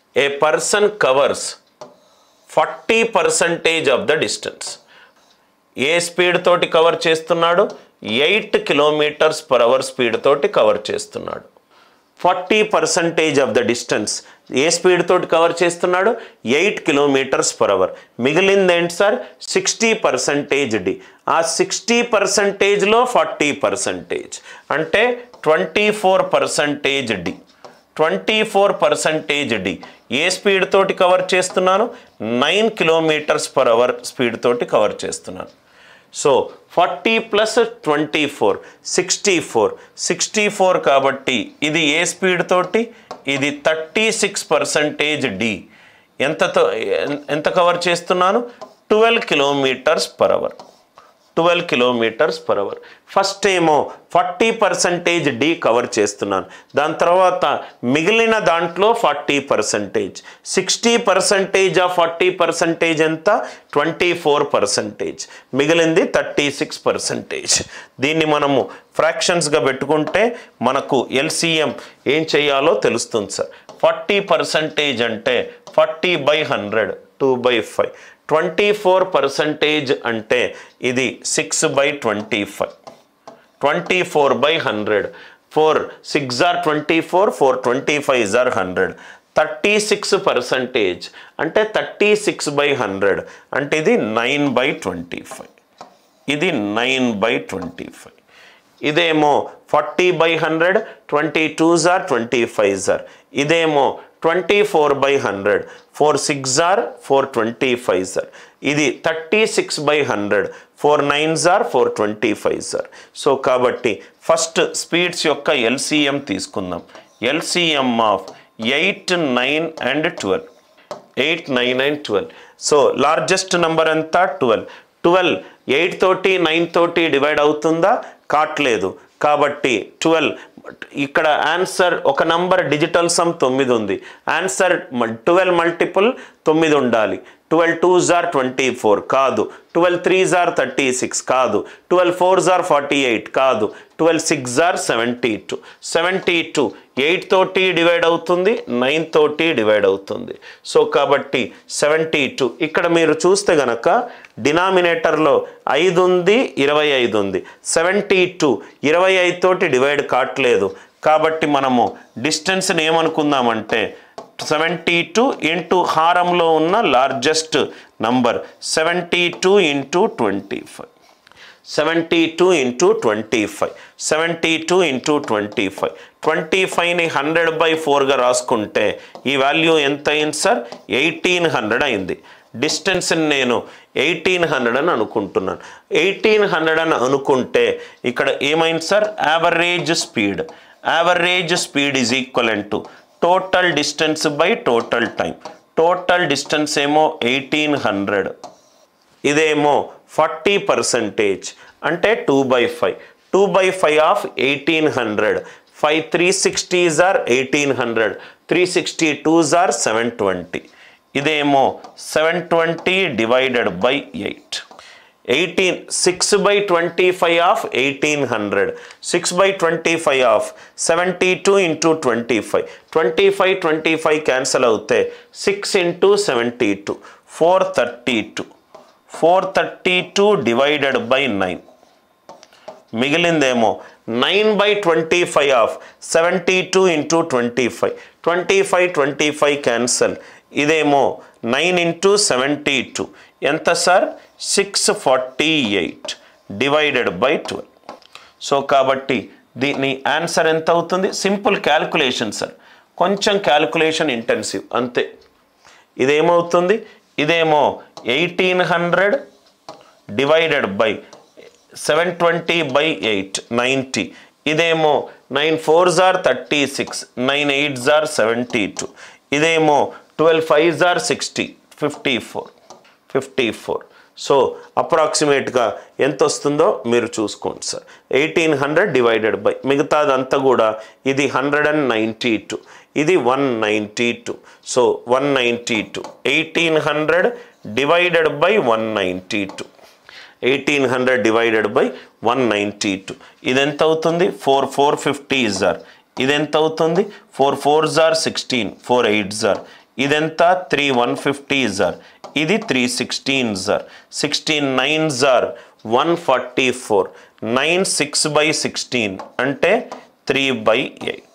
A person covers forty percentage of the distance a speed తోటి cover చేస్తున్నాడు eight kilometres per hour speed తోటి cover చేస్తున్నాడు forty percentage of the distance a speed తోటి cover చేస్తున్నాడు eight kilometres per hour మిగిలింది ఏంటి sir sixty percentage డి ఆ సిక్స్టీ పర్సంటేజ్లో ఫార్టీ పర్సంటేజ్ అంటే ట్వంటీ ఫోర్ పర్సంటేజ్ డి ట్వంటీ ఫోర్ పర్సంటేజ్ డి ఏ స్పీడ్ తోటి కవర్ చేస్తున్నాను nine kilometres per hour speed తోటి కవర్ చేస్తున్నాను so forty plus twenty four sixty four sixty four కాబట్టి ఇది ఏ స్పీడ్ తోటి ఇది థర్టీ సిక్స్ పర్సంటేజ్ డి ఎంతతో ఎన్- ఎంత కవర్ చేస్తున్నాను twelve kilometres per hour twelve kilometres per hour first ఏమో ఫార్టీ పర్సంటేజ్ డి కవర్ చేస్తున్నాను దాని తర్వాత మిగిలిన దాంట్లో forty percentage sixty percentage of forty percentage ఎంత ట్వంటీ ఫోర్ పర్సంటేజ్ మిగిలింది థర్టీ సిక్స్ పర్సంటేజ్ దీన్ని మనము ఫ్రాక్షన్స్గా పెట్టుకుంటే మనకు ఎల్సిఎం ఏం చేయాలో తెలుస్తుంది సార్ ఫార్టీ పర్సంటేజ్ అంటే forty by hundred two by five twenty four percentage అంటే ఇది six by twenty five twenty four by hundred four six are twenty four four twenty five జార్ హండ్రెడ్ థర్టీ సిక్స్ పర్సంటేజ్ అంటే thirty six by hundred అంటే ఇది nine by twenty five ఇది nine by twenty five ఇదేమో forty by hundred twenty two జార్ twenty five జార్ ఇదేమో twenty four by hundred four six జార్ ఫోర్ ట్వంటీ ఫైవ్ జార్ ఇది thirty six by hundred four nine జార్ ఫోర్ ట్వంటీ ఫైవ్ జార్ సో కాబట్టి ఫస్ట్ స్పీడ్స్ యొక్క ఎల్సిఎం తీసుకుందాం LCM of eight nine and twelve eight nine and twelve so largest number ఎంత twelve twelve eight తోటి nine తోటి డివైడ్ అవుతుందా కాట్లేదు కాబట్టి ట్వెల్వ్ ఇక్కడ ఆన్సర్ ఒక నంబర్ డిజిటల్ సమ్ తొమ్మిది ఉంది ఆన్సర్ ట్వెల్వ్ మల్టిపుల్ తొమ్మిది ఉండాలి ట్వెల్వ్ టూ జార్ ట్వంటీ ఫోర్ కాదు ట్వెల్వ్ త్రీ జార్ థర్టీ సిక్స్ కాదు ట్వెల్వ్ ఫోర్ జార్ ఫార్టీ ఎయిట్ కాదు ట్వెల్వ్ సిక్స్ జార్ seventy two seventy two eight తోటి డివైడ్ అవుతుంది నైన్ తోటి డివైడ్ అవుతుంది సో కాబట్టి సెవెంటీ టూ ఇక్కడ మీరు చూస్తే గనక డినామినేటర్లో ఐదు ఉంది ఇరవై ఐదు ఉంది సెవెంటీ టూ ఇరవై ఐదు తోటి డివైడ్ కావట్లేదు కాబట్టి మనము డిస్టెన్స్ని ఏమనుకుందామంటే సెవెంటీ టూ ఇంటూ హారంలో ఉన్న largest number seventy two into twenty five seventy two into twenty five seventy two into twenty five twenty ఫైవ్ని హండ్రెడ్ బై ఫోర్గా రాసుకుంటే ఈ వాల్యూ ఎంత అయింది సార్ ఎయిటీన్ హండ్రెడ్ అయింది డిస్టెన్స్ని నేను ఎయిటీన్ హండ్రెడ్ అని అనుకుంటున్నాను ఎయిటీన్ హండ్రెడ్ అని అనుకుంటే ఇక్కడ ఏమైంది sir average speed average speed is equal to total distance by total time total distance ఏమో ఎయిటీన్ హండ్రెడ్ ఇదేమో ఫార్టీ పర్సంటేజ్ అంటే two by five two by five of eighteen hundred five three sixties are eighteen hundred three sixty twos are seven twenty ఇదేమో seven twenty divided by eight eighteen six by twenty five of eighteen hundred six by twenty five of seventy two into twenty five twenty five twenty five cancel అవుతే six into seventy two four thirty two four thirty two divided by nine మిగిలిందేమో nine by twenty five of seventy two into twenty five twenty five twenty five cancel ఇదేమో nine into seventy two ఎంత sir six forty eight divided by twelve so కాబట్టి దీని answer ఎంత అవుతుంది simple calculation sir కొంచెం calculation intensive అంతే ఇదేమవుతుంది ఇదేమో eighteen hundred divided by seven twenty by eight ninety ఇదేమో నైన్ ఫోర్ జార్ థర్టీ సిక్స్ నైన్ ఎయిట్ జార్ సెవెంటీ టూ ఇదేమో ట్వెల్వ్ ఫైవ్ జార్ sixty fifty four fifty four so అప్రాక్సిమేట్గా ఎంత వస్తుందో మీరు చూసుకోండి sir eighteen hundred divided by మిగతాదంతా కూడా ఇది హండ్రెడ్ అండ్ నైంటీ టూ ఇది one ninety two so one ninety two eighteen hundred divided by one ninety two eighteen hundred divided by one ninety two ఇది ఎంత అవుతుంది ఫోర్ ఫోర్ ఫిఫ్టీ జార్ ఇది ఎంత అవుతుంది ఫోర్ ఫోర్ జార్ సిక్స్టీన్ ఫోర్ ఎయిట్ జార్ ఇదెంత త్రీ వన్ ఫిఫ్టీ జార్ ఇది త్రీ సిక్స్టీన్ జార్ సిక్స్టీన్ నైన్ జార్ one forty four nine six by sixteen అంటే త్రీ బై ఎయిట్